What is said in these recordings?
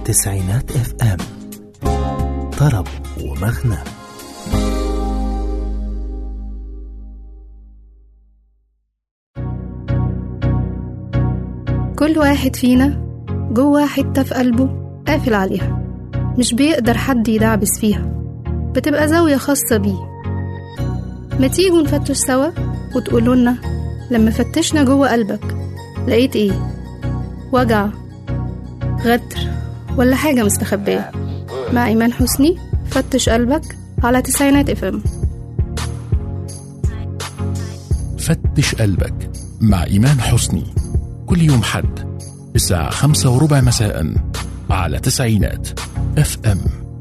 تسعينات اف ام طرب ومغنى كل واحد فينا جوه حتة في قلبه قافل عليها مش بيقدر حد يدعبس فيها بتبقى زاوية خاصة بيه ما تيجوا نفتش سوا وتقولوا لنا لما فتشنا جوه قلبك لقيت ايه وجع غدر ولا حاجة مستخبية مع إيمان حسني فتش قلبك على تسعينات اف ام فتش قلبك مع إيمان حسني كل يوم حد الساعة خمسة وربع مساء على تسعينات اف ام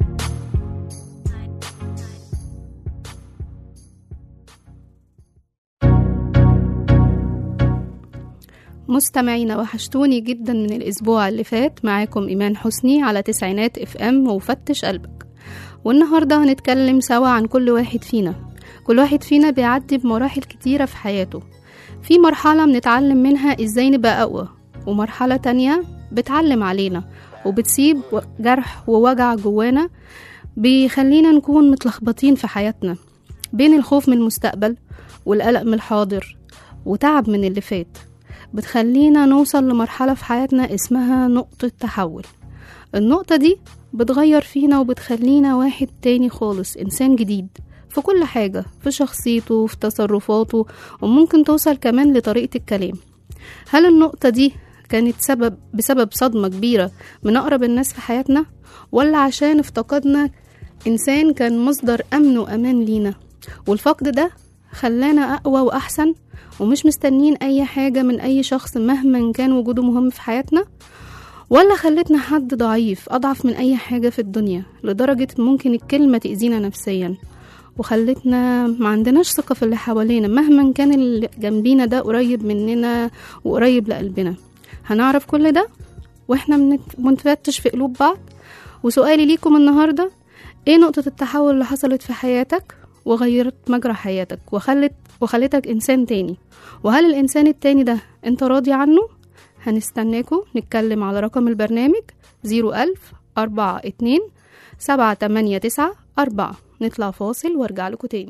مستمعينا وحشتوني جدا من الأسبوع اللي فات معاكم إيمان حسني على تسعينات اف ام وفتش قلبك والنهاردة هنتكلم سوا عن كل واحد فينا كل واحد فينا بيعدي بمراحل كتيرة في حياته في مرحلة بنتعلم منها ازاي نبقى أقوى ومرحلة تانية بتعلم علينا وبتسيب جرح ووجع جوانا بيخلينا نكون متلخبطين في حياتنا بين الخوف من المستقبل والقلق من الحاضر وتعب من اللي فات بتخلينا نوصل لمرحلة في حياتنا اسمها نقطة تحول النقطة دي بتغير فينا وبتخلينا واحد تاني خالص إنسان جديد في كل حاجة في شخصيته في تصرفاته وممكن توصل كمان لطريقة الكلام هل النقطة دي كانت سبب بسبب صدمة كبيرة من أقرب الناس في حياتنا ولا عشان افتقدنا إنسان كان مصدر أمن وأمان لينا والفقد ده خلانا أقوى وأحسن ومش مستنين أي حاجة من أي شخص مهما كان وجوده مهم في حياتنا ولا خلتنا حد ضعيف أضعف من أي حاجة في الدنيا لدرجة ممكن الكلمة تأذينا نفسيا وخلتنا ما عندناش ثقة في اللي حوالينا مهما كان اللي جنبينا ده قريب مننا وقريب لقلبنا هنعرف كل ده واحنا بنت- بنفتش في قلوب بعض وسؤالي ليكم النهاردة ايه نقطة التحول اللي حصلت في حياتك وغيرت مجرى حياتك وخلت وخلتك انسان تاني وهل الانسان التاني ده انت راضي عنه هنستناكوا نتكلم على رقم البرنامج زيرو ألف أربعة اتنين سبعة تمانية تسعة أربعة نطلع فاصل وارجع لكم تاني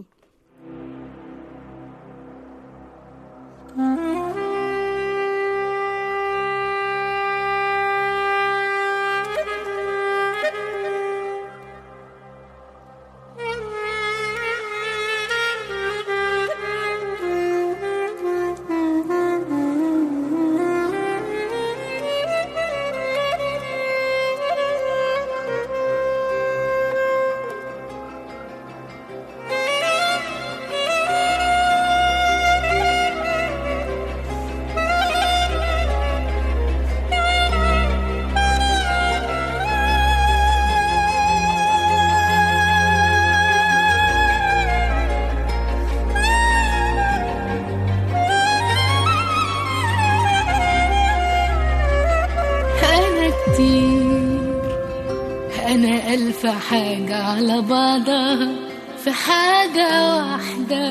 أنا كتير أنا ألف حاجة على بعضها في حاجة واحدة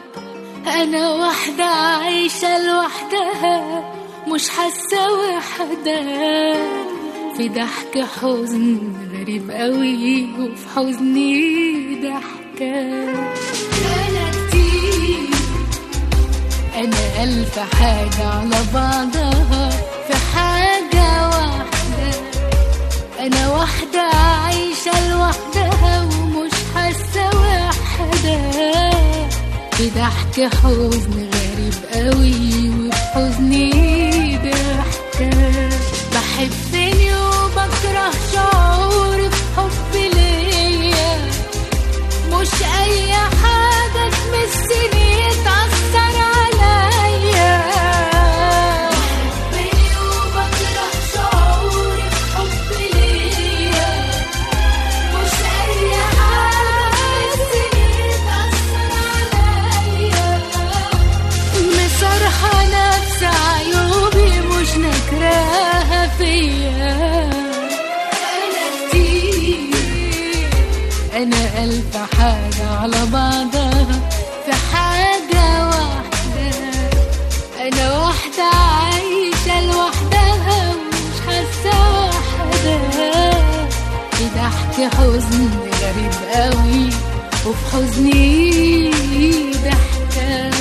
أنا واحدة عايشة لوحدها مش حاسة وحدة في ضحك حزن غريب قوي وفي حزني ضحكة أنا كتير أنا ألف حاجة على بعضها في حاجة واحدة أنا واحدة عايشة لوحدها ومش حاسة وحدة في ضحك حزن غريب قوي وفي حزني ضحكة بحبني وبكره شعوري في حب ليا مش اي حاجة تمسني تأثر عليا بحبني وبكره شعوري بحب ليا مش اي حاجة تمسني تأثر عليا مصرحة نفس عيوبي مش نكراها فيا أنا كتير أنا ألف حاجة على بعضها في حاجة واحدة أنا واحدة عايشة لوحدها ومش حاسة وحدها وسط حزن غريب قوي وفي حزني ضحكة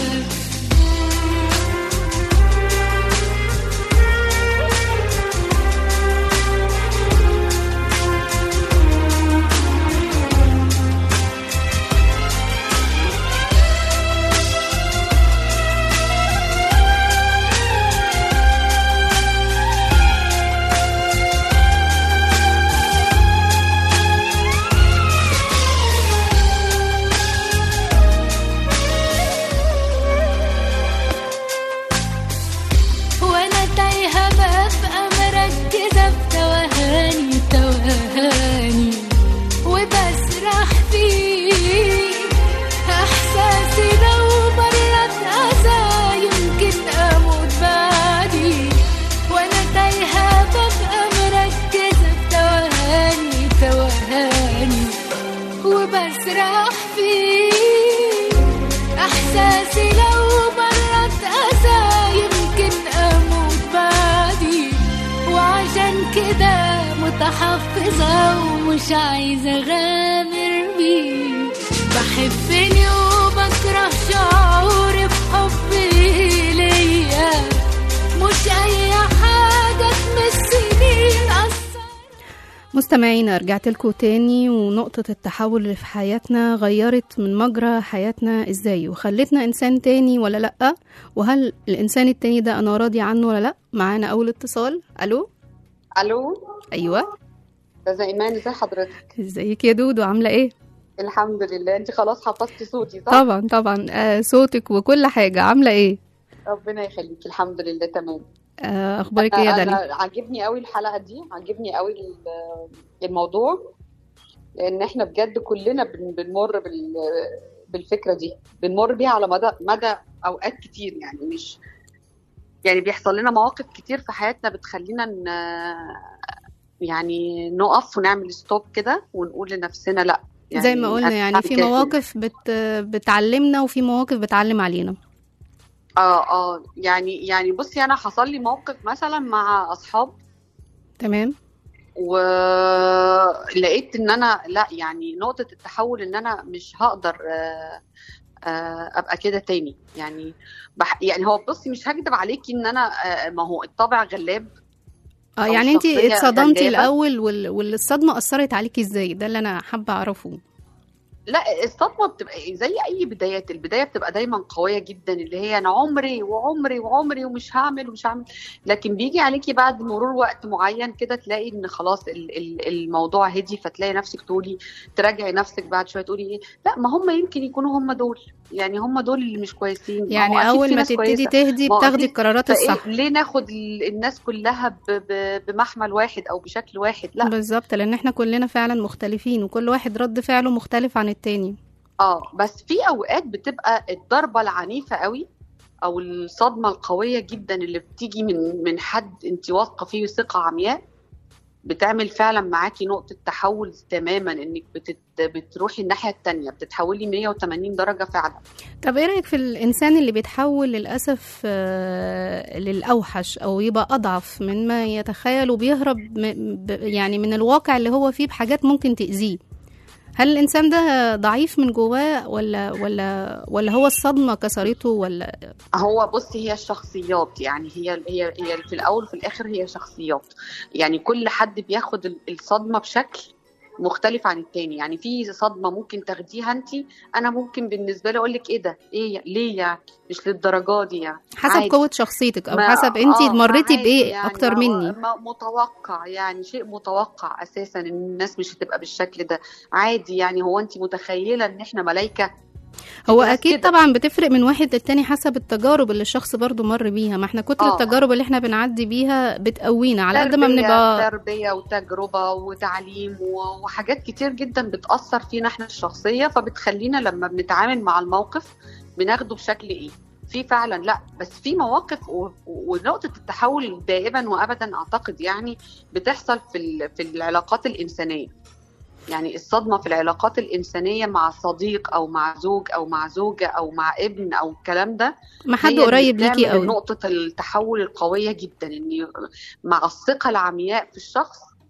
وانا تايهة ببقى مركزة في توهاني توهاني وبسرح فيه احساسي لو مرت اسى يمكن اموت بعدي وانا تايهة ببقى مركزة في توهاني توهاني وبسرح فيه احساسي لو مرت اسى يمكن اموت بعدي وعشان كده متحفظة ومش عايزة اغامر بيه بحبني وبكره شعوري بحبي ليا مش اي حاجة تمسني أثر مستمعينا رجعت لكم تاني ونقطة التحول اللي في حياتنا غيرت من مجرى حياتنا ازاي وخلتنا انسان تاني ولا لأ وهل الانسان التاني ده انا راضي عنه ولا لأ معانا اول اتصال الو الو ايوه استاذه ايمان ازي حضرتك ازيك يا دودو عاملة ايه الحمد لله انت خلاص حفظتي صوتي صح طبعا طبعا آه صوتك وكل حاجة عاملة ايه ربنا يخليكي الحمد لله تمام آه اخبارك ايه يا انا داليا أنا عاجبني قوي الحلقه دي عاجبني قوي ال- الموضوع لان احنا بجد كلنا بن- بنمر بال بالفكره دي بنمر بيها على مدى مدى اوقات كتير يعني مش يعني بيحصل لنا مواقف كتير في حياتنا بتخلينا ن... يعني نقف ونعمل ستوب كده ونقول لنفسنا لا يعني زي ما قلنا أنا يعني في هعمل كده. مواقف بت بتعلمنا وفي مواقف بتعلم علينا اه اه يعني يعني بصي انا حصل لي موقف مثلا مع اصحاب تمام ولقيت ان انا لا يعني نقطة التحول ان انا مش هقدر آه، آه، ابقى كده تاني يعني بح يعني هو بصي مش هكدب عليكي ان انا آه، ما هو الطبع غلاب اه أو يعني انت الشخصية اتصدمتي غلابة. الاول وال... والصدمه اثرت عليكي ازاي ده اللي انا حابه اعرفه لا الصدمة بتبقى زي أي بدايات البداية بتبقى دايما قوية جدا اللي هي أنا عمري وعمري وعمري ومش هعمل ومش هعمل لكن بيجي عليكي بعد مرور وقت معين كده تلاقي إن خلاص ال- ال- الموضوع هدي فتلاقي نفسك تقولي تراجعي نفسك بعد شوية تقولي إيه لا ما هم يمكن يكونوا هم دول يعني هم دول اللي مش كويسين ما هو يعني أكيد اول في ما ناس تبتدي كويسة. تهدي ما هو بتاخدي أكيد القرارات فإيه الصح ليه ناخد ال- الناس كلها ب- ب- بمحمل واحد أو بشكل واحد لا بالظبط لان احنا كلنا فعلا مختلفين وكل واحد رد فعله مختلف عن التاني اه بس في اوقات بتبقى الضربه العنيفه قوي او الصدمه القويه جدا اللي بتيجي من من حد انت واثقه فيه ثقه عمياء بتعمل فعلا معاكي نقطه تحول تماما انك بتت... بتروحي الناحيه التانية بتتحولي 180 درجه فعلا طب ايه رايك في الانسان اللي بيتحول للاسف آه، للاوحش او يبقى اضعف من ما يتخيل وبيهرب م- ب- يعني من الواقع اللي هو فيه بحاجات ممكن تاذيه هل الانسان ده ضعيف من جواه ولا ولا ولا هو الصدمه كسرته ولا هو بصي هي الشخصيات يعني هي هي هي في الاول وفي الاخر هي شخصيات يعني كل حد بياخد ال- الصدمه بشكل مختلف عن التاني يعني في صدمه ممكن تاخديها انت انا ممكن بالنسبه لي اقول لك ايه ده ايه ليه يعني مش للدرجه دي يعني حسب عادي. قوه شخصيتك او ما- حسب انت آه، مريتي عادي بايه يعني اكتر هو مني م- متوقع يعني شيء متوقع اساسا ان الناس مش هتبقى بالشكل ده عادي يعني هو انت متخيله ان احنا ملائكه هو ناس اكيد كده. طبعا بتفرق من واحد للتاني حسب التجارب اللي الشخص برضو مر بيها ما احنا كتر آه. التجارب اللي احنا بنعدي بيها بتقوينا على قد ما تربية- بنبقى تربيه وتجربه وتعليم و- وحاجات كتير جدا بتاثر فينا احنا الشخصيه فبتخلينا لما بنتعامل مع الموقف بناخده بشكل ايه في فعلا لا بس في مواقف و- و- ونقطه التحول دائما وابدا اعتقد يعني بتحصل في ال- في العلاقات الانسانيه يعني الصدمه في العلاقات الانسانيه مع صديق او مع زوج او مع زوجه او مع ابن او الكلام ده ما حد هي اللي قريب ليكي بتعمل قوي نقطة التحول القوية جدا ان مع الثقة العمياء في الشخص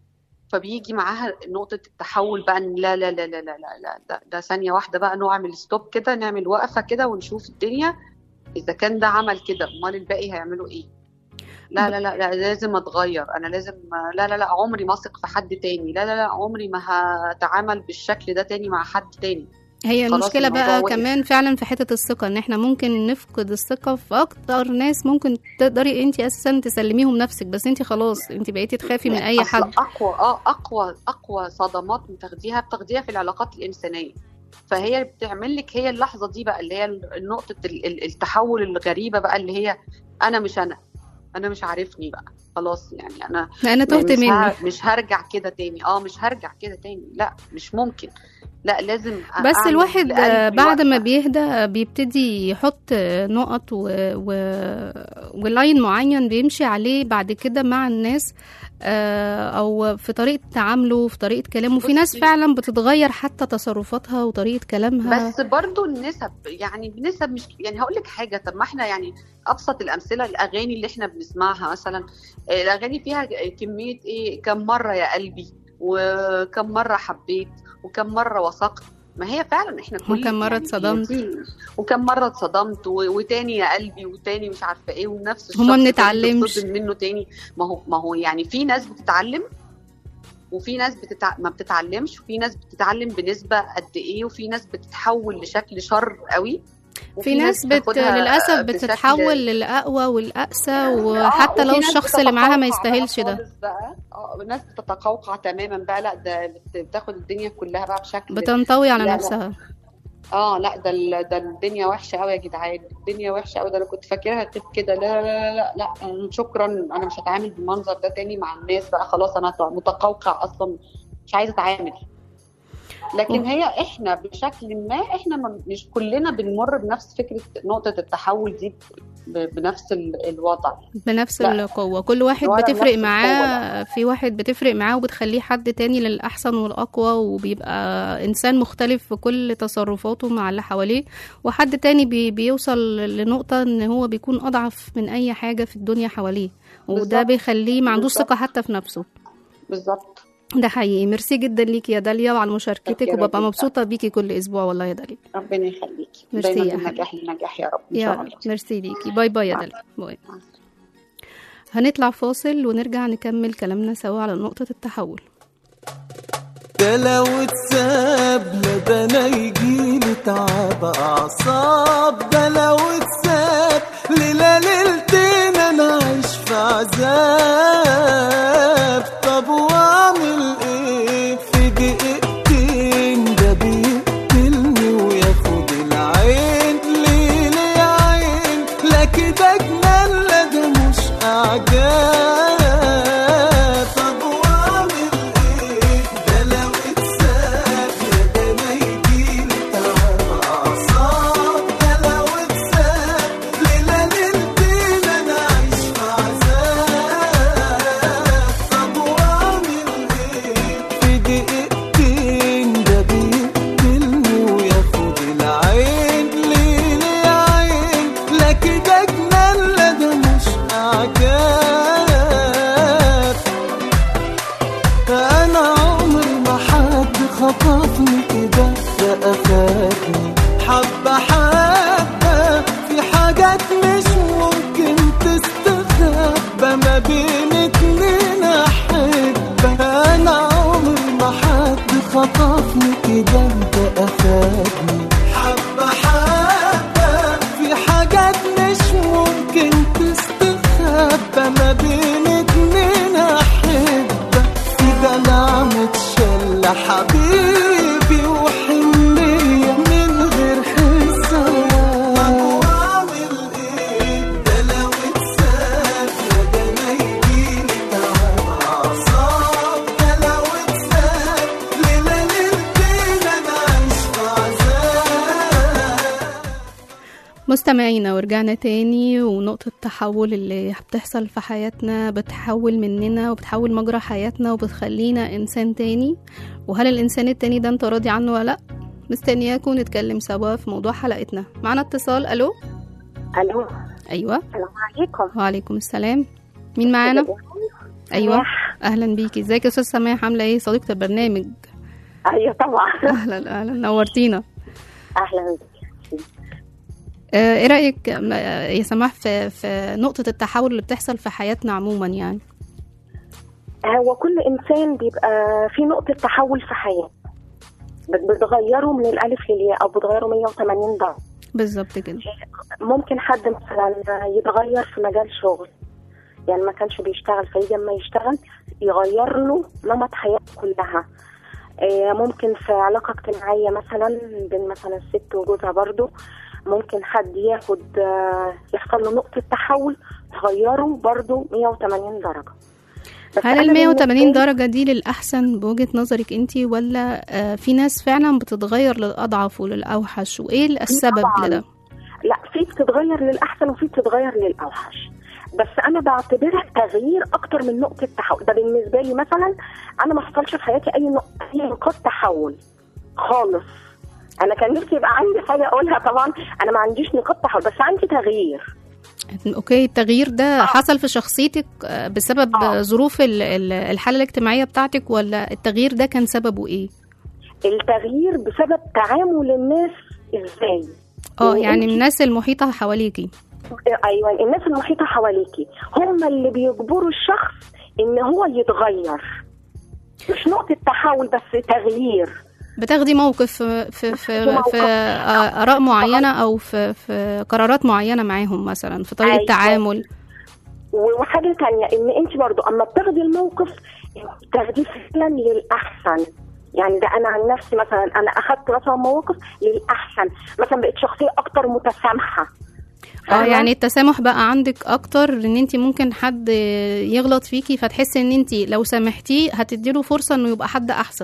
فبيجي معاها نقطة التحول بقى إن لا لا لا لا لا لا, لا ده, ده ثانية واحدة بقى نعمل ستوب كده نعمل وقفة كده ونشوف الدنيا إذا كان ده عمل كده أمال الباقي هيعملوا إيه؟ لا لا لا, لا لازم أتغير أنا لازم لا لا لا عمري ما أثق في حد تاني لا لا لا عمري ما هتعامل بالشكل ده تاني مع حد تاني هي خلاص المشكلة الموضوع بقى وقف. كمان فعلا في حتة الثقة ان احنا ممكن نفقد الثقة في اكتر ناس ممكن تقدري انت اساسا تسلميهم نفسك بس انت خلاص انت بقيتي تخافي من اي أصل حد اقوى اه اقوى اقوى صدمات بتاخديها بتاخديها في العلاقات الانسانيه فهي بتعمل لك هي اللحظه دي بقى اللي هي نقطه ال- ال- التحول الغريبه بقى اللي هي انا مش انا انا مش عارفني بقى خلاص يعني انا انا تهت مش مني ه- مش هرجع كده تاني اه مش هرجع كده تاني لا مش ممكن لا لازم بس أعمل الواحد لقلبي بعد ما وقفة. بيهدى بيبتدي يحط نقط و... و... ولاين معين بيمشي عليه بعد كده مع الناس آه، او في طريقه تعامله في طريقه كلامه في ناس بصي. فعلا بتتغير حتى تصرفاتها وطريقه كلامها بس برضو النسب يعني بنسب مش يعني هقول لك حاجه طب ما احنا يعني ابسط الامثله الاغاني اللي احنا بنسمعها مثلا آه، الاغاني فيها كميه ايه كم مره يا قلبي وكم مره حبيت وكم مره وثقت ما هي فعلا احنا كل وكم مرة يعني اتصدمت. دي- وكم مره اتصدمت و- وتاني يا قلبي وتاني مش عارفه ايه ونفس الشخص هما تاني بنتعلمش. بتصدم منه تاني ما هو ما هو يعني في ناس بتتعلم وفي ناس بتتع... ما بتتعلمش وفي ناس بتتعلم بنسبة قد ايه وفي ناس بتتحول لشكل شر قوي في ناس بت... بتاخدها للاسف بشكل- بتتحول للاقوى والاقسى آه، وحتى لو وفي ناس الشخص اللي معاها ما بتتقوقع بقى يستاهلش ده خالص بقى اه ناس بتتقوقع تماما بقى لا ده بت- بتاخد الدنيا كلها بقى بشكل بتنطوي على لا، لا. نفسها اه لا ده ال... ده الدنيا وحشه قوي يا جدعان الدنيا وحشه قوي ده انا كنت فاكرها كده كده لا لا لا لا, لا. شكرا انا مش هتعامل بالمنظر ده تاني مع الناس بقى خلاص انا متقوقع اصلا مش عايزه اتعامل لكن هي احنا بشكل ما احنا ما- مش كلنا بنمر بنفس فكره نقطه التحول دي ب- بنفس ال- الوضع بنفس لا. القوة كل واحد ولا بتفرق بنفس معاه في واحد بتفرق معاه وبتخليه حد تاني للأحسن والأقوى وبيبقى إنسان مختلف في كل تصرفاته مع اللي حواليه وحد تاني بي بيوصل لنقطة إن هو بيكون أضعف من أي حاجة في الدنيا حواليه وده بالظبط. بيخليه ما عندوش بالظبط. ثقة حتى في نفسه بالظبط ده حقيقي ميرسي جدا ليكي يا داليا وعلى مشاركتك يا وببقى رب. مبسوطة بيكي كل أسبوع والله يا داليا ربنا يخليكي ميرسي دايما يا من نجاح لنجاح يا رب ان يا شاء رب الله ميرسي ليكي باي باي يا مع داليا باي مع السلامة. هنطلع فاصل ونرجع نكمل كلامنا سوا على نقطة التحول ده لو اتساب لا ده انا يجيلي تعب اعصاب ده لو اتساب ليلة ليلتين انا عايش في عذاب طب واعمل ايه في دقيقتين ده بيقتلني وياخد العين ليه ليه يا عين لا كده جنان لا ده مش اعجاب طب واعمل ايه ده لو اتساب يا ده ما يجيلي تعب اعصاب ده لو اتساب ليلة ليلتين انا عايش في عذاب طب واعمل ايه في دقيقتين ده بيقتلني وياخد العين ليه ليه يا عين لا كده جنان لا ده مش اعجاب انا عمري ما حد خطفني كده ده اخدني حبة حبة في حاجات مش ممكن تستخبى ما بين اتنين احبة انا عمري ما حد خطفني كده ده اخدني حبة حبة في حاجات مش ممكن تستخبى ما بين اتنين احبة في دلع متشل حبيبي وحنية من غير حساب واعمل ايه ده لو اتساب يا ده ما يجيلي تعب اعصاب ده لو اتساب ليلة ليلتين انا عايش في عذاب مستمعينا ورجعنا تاني ونقطة تحول اللي بتحصل في حياتنا بتحول مننا وبتحول مجرى حياتنا وبتخلينا إنسان تاني وهل الإنسان التاني ده أنت راضي عنه ولا لأ؟ مستنياكم نتكلم سوا في موضوع حلقتنا معنا اتصال ألو الو أيوة السلام عليكم وعليكم السلام مين معانا؟ أيوة سماح اهلا بيكي ازيك يا استاذ سماح عامله ايه صديقه البرنامج ايوه طبعا اهلا اهلا نورتينا اهلا آه، ايه رايك م- آه، يا سماح في في نقطه التحول اللي بتحصل في حياتنا عموما يعني هو كل انسان بيبقى في نقطه تحول في حياته بت- بتغيره من الالف للياء او بتغيره 180 درجه بالظبط كده ممكن حد مثلا يتغير في مجال شغل يعني ما كانش بيشتغل فيجي لما يشتغل يغير له نمط حياته كلها آه، ممكن في علاقة اجتماعية مثلا بين مثلا الست وجوزها برضو ممكن حد ياخد آه، يحصل له نقطة تحول تغيره برضو 180 درجة بس هل أنا ال 180 بالنسبة لي- درجة دي للأحسن بوجهة نظرك انتي ولا آه، في ناس فعلا بتتغير للأضعف وللأوحش وإيه السبب طبعاً. لده؟ لا في بتتغير للاحسن وفي بتتغير للاوحش بس انا بعتبرها تغيير اكتر من نقطه تحول ده بالنسبه لي مثلا انا ما حصلش في حياتي اي نقطه اي نقاط تحول خالص انا كان نفسي يبقى عندي حاجه اقولها طبعا انا ما عنديش نقاط تحول بس عندي تغيير اوكي التغيير ده حصل في شخصيتك آه، بسبب آه. آه، ظروف ال- ال- الحالة الاجتماعية بتاعتك ولا التغيير ده كان سببه ايه؟ التغيير بسبب تعامل الناس ازاي اه وإنتي- يعني الناس المحيطة حواليكي ايوه الناس المحيطه حواليكي هم اللي بيجبروا الشخص ان هو يتغير مش نقطه تحول بس تغيير بتاخدي موقف في في في, موقف. في آه، آراء معينة أو في في قرارات معينة معاهم مثلا في طريقة أيوة. تعامل وحاجه تانية ان انت برضو اما بتاخدي الموقف تاخديه فعلا للاحسن يعني ده انا عن نفسي مثلا انا اخدت مثلا موقف للاحسن مثلا بقيت شخصيه اكتر متسامحه اه فاهمة؟ يعني التسامح بقى عندك اكتر ان انت ممكن حد يغلط فيكي فتحسي ان انت لو سامحتيه هتديله فرصة انه يبقى حد احسن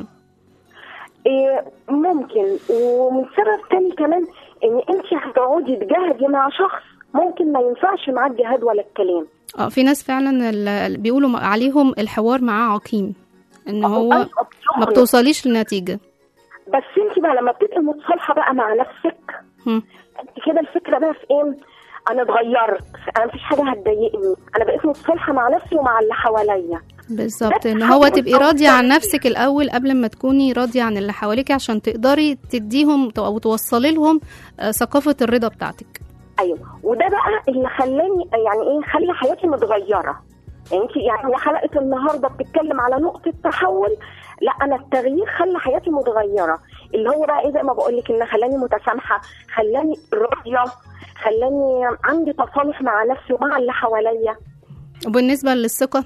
إيه ممكن ومن سبب تاني كمان ان انت هتقعدي تجاهدي مع شخص ممكن ما ينفعش معاه الجهاد ولا الكلام اه في ناس فعلا ال- بيقولوا عليهم الحوار معاه عقيم ان هو أيوة، ما بيخلص. بتوصليش لنتيجة بس انت بقى لما بتبقي متصالحه بقى مع نفسك هم. انت كده الفكره بقى في ايه؟ انا اتغيرت انا مفيش حاجه هتضايقني انا بقيت متصالحه مع نفسي ومع اللي حواليا بالظبط بس ان هو حاجة تبقي راضية عن متوقعة. نفسك الاول قبل ما تكوني راضية عن اللي حواليك عشان تقدري تديهم او توصلي لهم آه، ثقافة الرضا بتاعتك ايوه وده بقى اللي خلاني يعني ايه خلي حياتي متغيره يعني انت يعني حلقه النهارده بتتكلم على نقطه تحول لا انا التغيير خلى حياتي متغيره اللي هو بقى ايه زي ما بقول لك ان خلاني متسامحه خلاني راضيه خلاني عندي تصالح مع نفسي ومع اللي حواليا وبالنسبة للثقة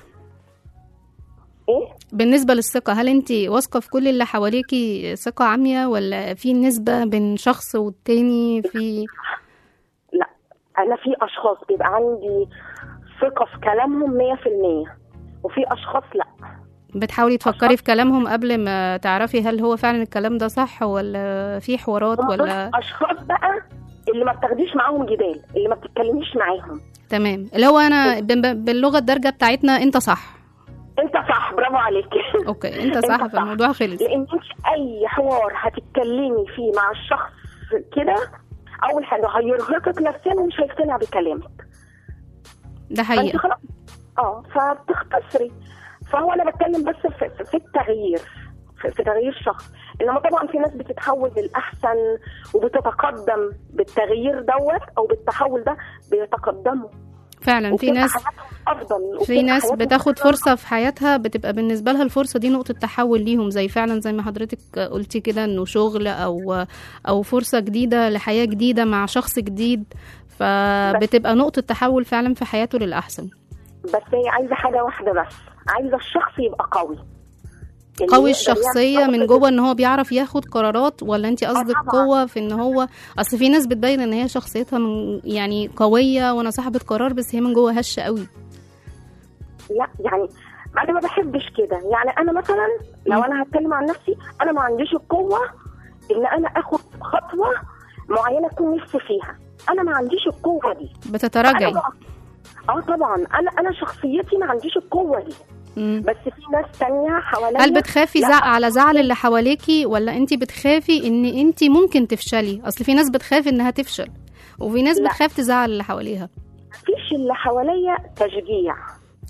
ايه بالنسبة للثقة هل انت واثقة في كل اللي حواليكي ثقة عامية ولا في نسبة بين شخص والتاني في لا انا في اشخاص بيبقى عندي ثقه في كلامهم 100% وفي اشخاص لا بتحاولي تفكري في كلامهم قبل ما تعرفي هل هو فعلا الكلام ده صح ولا في حوارات هم ولا دول اشخاص بقى اللي ما بتاخديش معاهم جدال اللي ما بتتكلميش معاهم تمام اللي هو انا ب- باللغة الدارجة بتاعتنا انت صح انت صح برافو عليكي اوكي انت صح فالموضوع خلص لان انت اي حوار هتتكلمي فيه مع الشخص كده اول حاجه هيرهقك نفسيا ومش هيقتنع بكلامك ده فانت حقيقة خلاص اه فبتختصري فهو انا بتكلم بس في, في- في التغيير في, في تغيير شخص انما طبعا في ناس بتتحول للاحسن وبتتقدم بالتغيير دوت او بالتحول ده بيتقدموا فعلا في وبتبقى ناس حياتهم افضل في وبتبقى ناس حياتهم بتاخد أفضل. فرصة في حياتها بتبقى بالنسبة لها الفرصة دي نقطة تحول ليهم زي فعلا زي ما حضرتك قلتي كده انه شغل او او فرصة جديدة لحياة جديدة مع شخص جديد فبتبقى نقطة تحول فعلا في حياته للأحسن بس هي عايزه حاجه واحده بس عايزه الشخص يبقى قوي اللي قوي يقدر الشخصية يعمل من جوه ان هو بيعرف ياخد قرارات ولا انت قصدك طبعاً. قوة في ان هو اصل في ناس بتبين ان هي شخصيتها من يعني قوية وانا صاحبة قرار بس هي من جوه هشة قوي لا يعني انا ما بحبش كده يعني انا مثلا لو مم. انا هتكلم عن نفسي انا ما عنديش القوه ان انا اخد خطوه معينه اكون نفسي فيها انا ما عنديش القوه دي بتتراجعي أنا بقى- اه طبعا انا انا شخصيتي ما عنديش القوه دي مم. بس في ناس تانية حواليا هل بتخافي لا. زع على زعل اللي حواليكي ولا انت بتخافي ان انت ممكن تفشلي اصل في ناس بتخاف انها تفشل وفي ناس لا. بتخاف تزعل اللي حواليها مفيش اللي حواليا تشجيع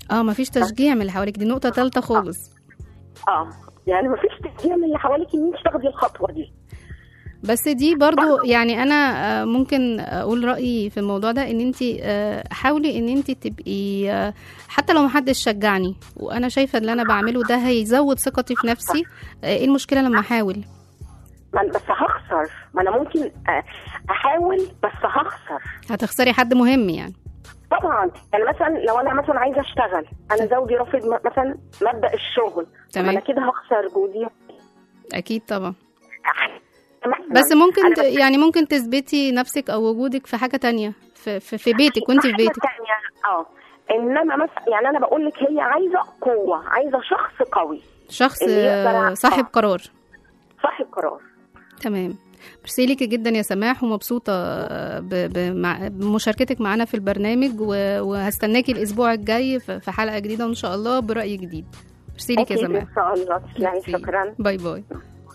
اه مفيش تشجيع من اللي حواليك دي نقطه ثالثه خالص اه يعني مفيش تشجيع من اللي حواليك ان انت تاخدي الخطوه دي بس دي برضو يعني انا آه، ممكن اقول رايي في الموضوع ده ان انت حاولي ان انت تبقي آه، حتى لو محدش شجعني وانا شايفه اللي انا بعمله ده هيزود ثقتي في نفسي آه، ايه المشكله لما احاول ما أنا- بس هخسر ما انا ممكن آه، احاول بس هخسر هتخسري حد مهم يعني طبعا يعني مثلا لو انا مثلا عايزه اشتغل انا زوجي رافض م- مثلا مبدا الشغل طب تمام. انا كده هخسر جوزي اكيد طبعا مثلاً بس ممكن أنا ت... يعني ممكن تثبتي نفسك او وجودك في حاجه تانية في, في, في بيتك وانت في حاجة بيتك تانية، اه انما مثلا يعني انا بقول لك هي عايزه قوه عايزه شخص قوي شخص اللي يقدر آه، ع- صاحب آه. قرار صاحب قرار تمام ميرسي ليكي جدا يا سماح ومبسوطة ب... ب... مع... بمشاركتك معانا في البرنامج و... وهستناكي الأسبوع الجاي في في حلقة جديدة إن شاء الله برأي جديد ميرسي ليكي يا اكيد سماح ان شاء الله تسلمي ميرسي. شكرا باي باي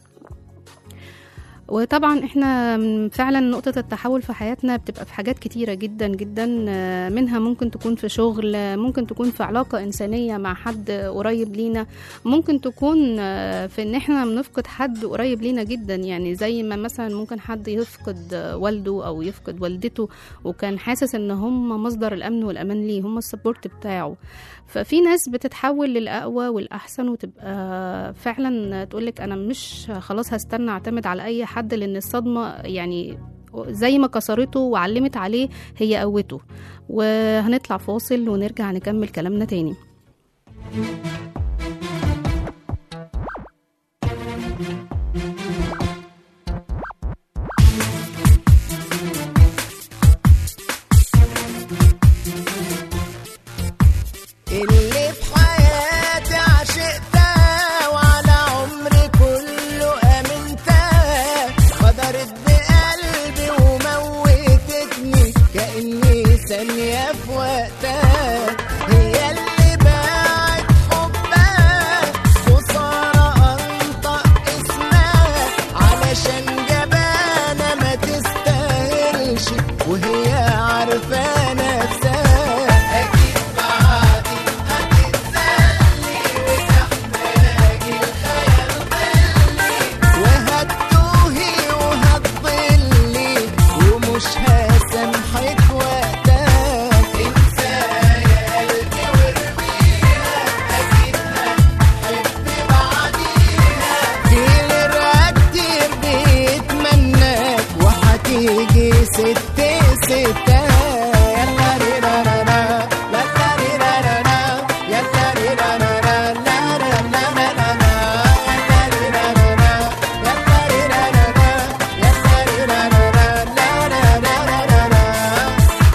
وطبعا احنا م- فعلا نقطة التحول في حياتنا بتبقى في حاجات كتيرة جدا جدا آه، منها ممكن تكون في شغل آه، ممكن تكون في علاقة إنسانية مع حد قريب لينا ممكن تكون آه، في ان احنا بنفقد حد قريب لينا جدا يعني زي ما مثلا ممكن حد يفقد آه، والده او يفقد والدته وكان حاسس ان هم مصدر الامن والامان ليه هم السبورت بتاعه ففي ناس بتتحول للاقوى والاحسن وتبقى فعلا تقولك انا مش خلاص هستنى اعتمد على اي حد لان الصدمه يعني زي ما كسرته وعلمت عليه هي قوته وهنطلع فاصل ونرجع نكمل كلامنا تاني اللي في حياتي عشقتها وعلى عمري كله امنتها غدرت بقلبي وموتتني كاني ثانيه في وقتها هي اللي باعت حبها خساره انطق اسمها علشان جبانه ما تستاهلش وهي عارفه نفسها اكيد بعدي هتتسلي وتحتاجي الخيال ضلي وهتتوهي وهتضلي ومش هسامحك وقتها انسى يا قلبي وارميها اكيد هتحب بعديها في غيرها كتير بيتمناك وهتيجي ست ستة يلا ريرارارا، لا لا ريرارارا، يلا ريرارارا، لا لا لا لا لا لا، يلا ريرارارا، يلا ريرارارا، يلا ريرارارا، لا لا لا لا لا لا.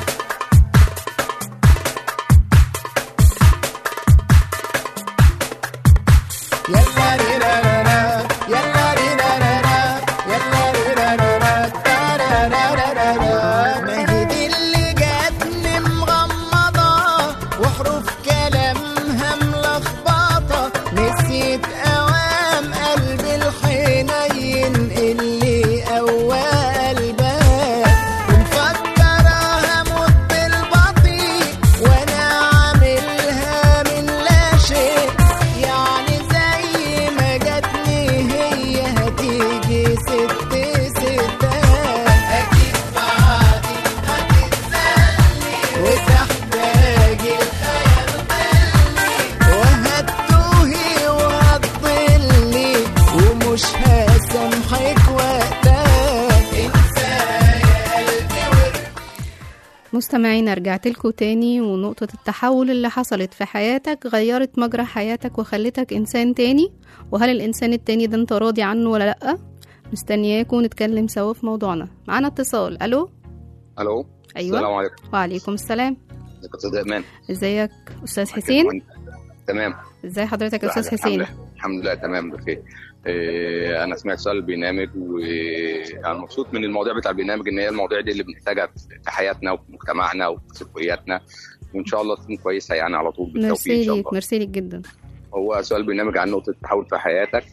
يلا ريرارارا يلا ريرارارا يلا ريرارارا تارارارارا ما هي دي اللي جاتني مغمضة وحروف كلامها ملخبطة نسيت أوام قلبي الحنين اللي قوى قلبها ومفكرها موت بالبطيء وأنا عاملها من لا شيء يعني زي ما جاتني هي هتيجي ست ستة أكيد بعدي هتتسلي وتحتاجي الخيال ضلي وهتتوهي وهتضلي ومش هسامحك وقتها انسى يا قلبي مستمعينا رجعت لكم تاني ونقطة التحول اللي حصلت في حياتك غيرت مجرى حياتك وخلتك إنسان تاني وهل الإنسان التاني ده أنت راضي عنه ولا لأ مستنياكم نتكلم سوا في موضوعنا معانا اتصال ألو الو أيوة السلام عليكم وعليكم السلام ازيك يا استاذ ايمان ازيك أستاذ حسين تمام ازي حضرتك يا أستاذ الحمد حسين لله. الحمد لله تمام بخير إيه، انا سمعت سؤال البرنامج وانا مبسوط من المواضيع بتاع البرنامج ان هي المواضيع دي اللي بنحتاجها في حياتنا وفي مجتمعنا وفي سلوكياتنا وان شاء الله تكون كويسه يعني على طول بالتوفيق ان ميرسي شاء ليك الله ميرسي ليك جدا هو سؤال البرنامج عن نقطه التحول في حياتك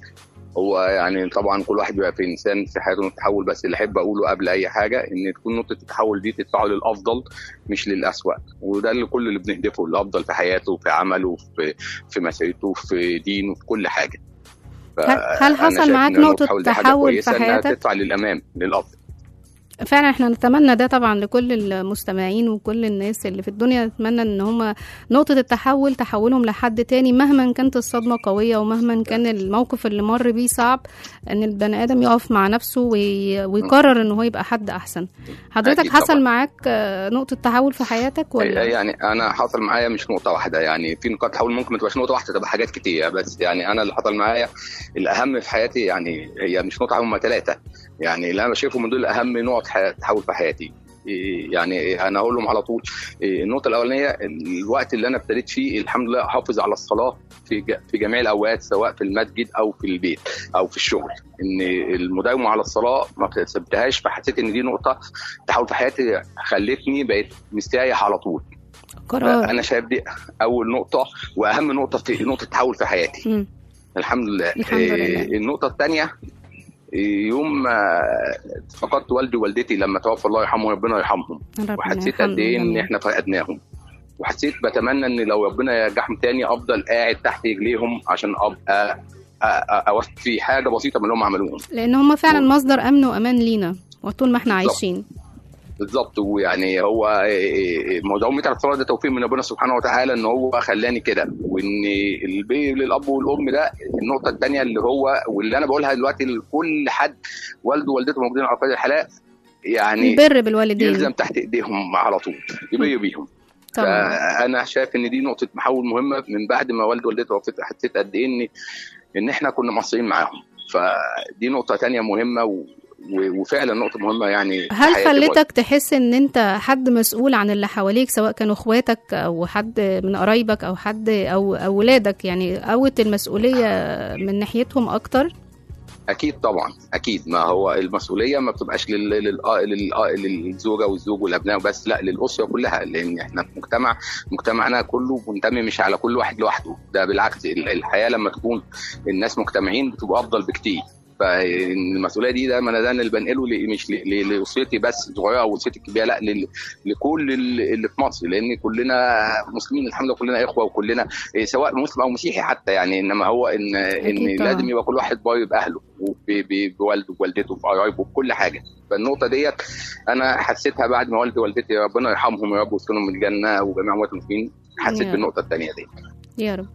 هو يعني طبعا كل واحد بيبقى في انسان في حياته نقطه تحول بس اللي احب اقوله قبل اي حاجه ان تكون نقطه التحول دي تدفعه للافضل مش للاسوء وده اللي كل اللي بنهدفه الافضل في حياته في عمله في في مسيرته في دينه في كل حاجه هل- هل فأنا حصل شايف معاك إن نقطة التحول دي حاجة تحول كويسة في إنها حياتك؟ تدفع للامام للافضل فعلا احنا نتمنى ده طبعا لكل المستمعين وكل الناس اللي في الدنيا نتمنى ان هم نقطة التحول تحولهم لحد تاني مهما كانت الصدمة قوية ومهما كان الموقف اللي مر بيه صعب ان البني ادم يقف مع نفسه وي... ويقرر ان هو يبقى حد احسن حضرتك أكيد حصل طبعاً. معاك آه، نقطة تحول في حياتك ولا يعني انا حصل معايا مش نقطه واحده يعني في نقاط تحول ممكن ما تبقاش نقطه واحده تبقى حاجات كتير بس يعني انا اللي حصل معايا الاهم في حياتي يعني هي مش نقطه هم ثلاثه يعني اللي انا بشوفهم من دول اهم نقط ح- تحول في حياتي إيه يعني انا هقول لهم على طول إيه النقطه الاولانيه الوقت اللي انا ابتديت فيه الحمد لله احافظ على الصلاه في ج- في جميع الاوقات سواء في المسجد او في البيت او في الشغل ان المداومه على الصلاه ما سبتهاش فحسيت ان دي نقطه تحول في حياتي خلتني بقيت مستريح على طول قرار انا شايف دي اول نقطه واهم نقطه في نقطه تحول في حياتي مم. الحمد لله الحمد إيه، لله. النقطه الثانيه يوم ما فقدت والدي ووالدتي لما توفى الله يرحمهم ربنا يرحمهم ربنا وحسيت يرحمهم قد ايه ان جميعاً. احنا فقدناهم وحسيت بتمنى ان لو ربنا يرجعهم تاني افضل قاعد تحت رجليهم عشان ابقى أ- أ- اوفي حاجه بسيطه من اللي هم عملوهم لان هم فعلا مصدر امن وامان لينا وطول ما احنا بالظبط. عايشين بالظبط ويعني هو مداومة على الصلاة ده توفيق من ربنا سبحانه وتعالى ان هو خلاني كده وان البي للاب والام ده النقطة الثانية اللي هو واللي انا بقولها دلوقتي لكل حد والده ووالدته موجودين على قيد الحياة يعني البر بالوالدين يلزم تحت ايديهم على طول يبي بيهم طبعا فانا شايف ان دي نقطة محول مهمة من بعد ما والدي ووالدتي وفيت حسيت قد ايه ان ان احنا كنا مقصرين معاهم فدي نقطة تانية مهمة و... و- وفعلا نقطة مهمة يعني في هل حياتي برضه. خلتك تحس ان انت حد مسؤول عن اللي حواليك سواء كانوا اخواتك او حد من قرايبك او حد او اولادك يعني قوت المسؤوليه من ناحيتهم اكتر اكيد طبعا اكيد ما هو المسؤوليه ما بتبقاش لل... لل... لل... للزوجه والزوج والابناء بس لا للاسره كلها لان احنا في مجتمع مجتمعنا كله منتمي مش على كل واحد لوحده ده بالعكس ال- الحياه لما تكون الناس مجتمعين بتبقى افضل بكتير فالمسؤوليه دي دايما انا ده اللي بنقله ل- مش ل- ل- لاسرتي بس الصغيره او اسرتي الكبيره لا لل- لكل ال- اللي في مصر لان كلنا مسلمين الحمد لله كلنا اخوه وكلنا إيه، سواء مسلم او مسيحي حتى يعني انما هو ان أكيد ان طبعاً. لازم يبقى كل واحد بايب باهله وب- ب- بوالده ووالدته بقرايبه بكل حاجه فالنقطه ديت انا حسيتها بعد ما والدي ووالدتي ربنا يرحمهم يا رب ويسكنهم من الجنه وجميع اموات المسلمين حسيت يا بالنقطه الثانيه دي يا رب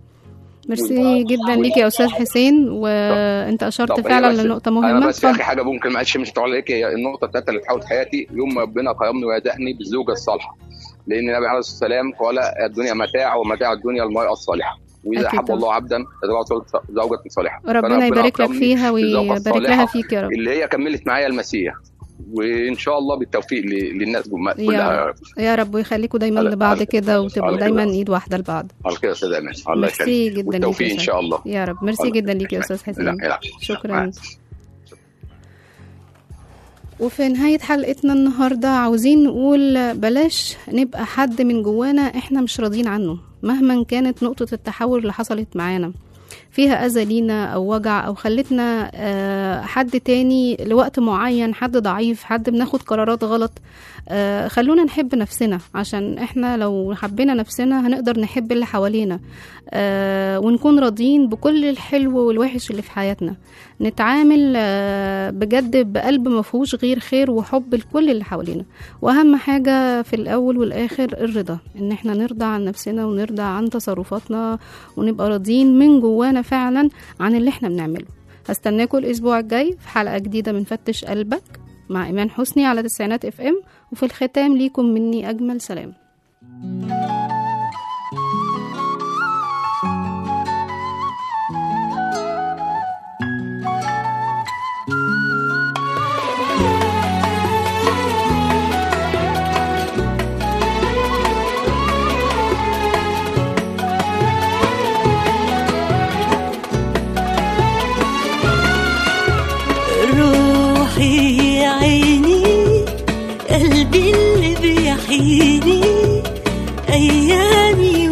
ميرسي جدا ليك يا استاذ حسين وانت اشرت طب فعلا هي بس- لنقطه انا مهمه بس في اخر اتفضل. حاجه ممكن معلش مش هتقول عليك هي النقطه الثالثه اللي تحاول حياتي يوم ما ربنا كرمني ورزقني بالزوجه الصالحه لان النبي عليه الصلاه والسلام قال الدنيا متاع ومتاع الدنيا المراه الصالحه واذا أكيد احب طبعا. الله عبدا تزوج زوجة صالحه فأنا ربنا يبارك لك أكرمني فيها بالزوجة ويبارك الصالحة لها فيك يا رب اللي هي كملت معايا المسيح وان شاء الله بالتوفيق ل- للناس جمال يا كلها رب. يا رب ويخليكم دايما على- لبعض على- كده وتبقوا على دايما كده. ايد واحده لبعض على كده يا استاذ امان الله ميرسي يخليك جدا ليك والتوفيق يا ان أستاذ. شاء الله يا رب ميرسي الله. جدا ليك يا استاذ لا حسين لا شكرا وفي نهاية حلقتنا النهاردة عاوزين نقول بلاش نبقى حد من جوانا احنا مش راضيين عنه مهما كانت نقطة التحول اللي حصلت معانا فيها أذى لينا أو وجع أو خلتنا آه، حد تاني لوقت معين حد ضعيف حد بناخد قرارات غلط آه، خلونا نحب نفسنا عشان احنا لو حبينا نفسنا هنقدر نحب اللي حوالينا آه، ونكون راضيين بكل الحلو والوحش اللي في حياتنا نتعامل آه، بجد بقلب مفهوش غير خير وحب لكل اللي حوالينا واهم حاجة في الاول والاخر الرضا ان احنا نرضى عن نفسنا ونرضى عن تصرفاتنا ونبقى راضيين من جوانا فعلا عن اللي احنا بنعمله هستناكم الاسبوع الجاي في حلقة جديدة من فتش قلبك مع ايمان حسني على تسعينات اف ام وفي الختام ليكم مني اجمل سلام روحي يا عيني قلبي اللي بيحييني أيامي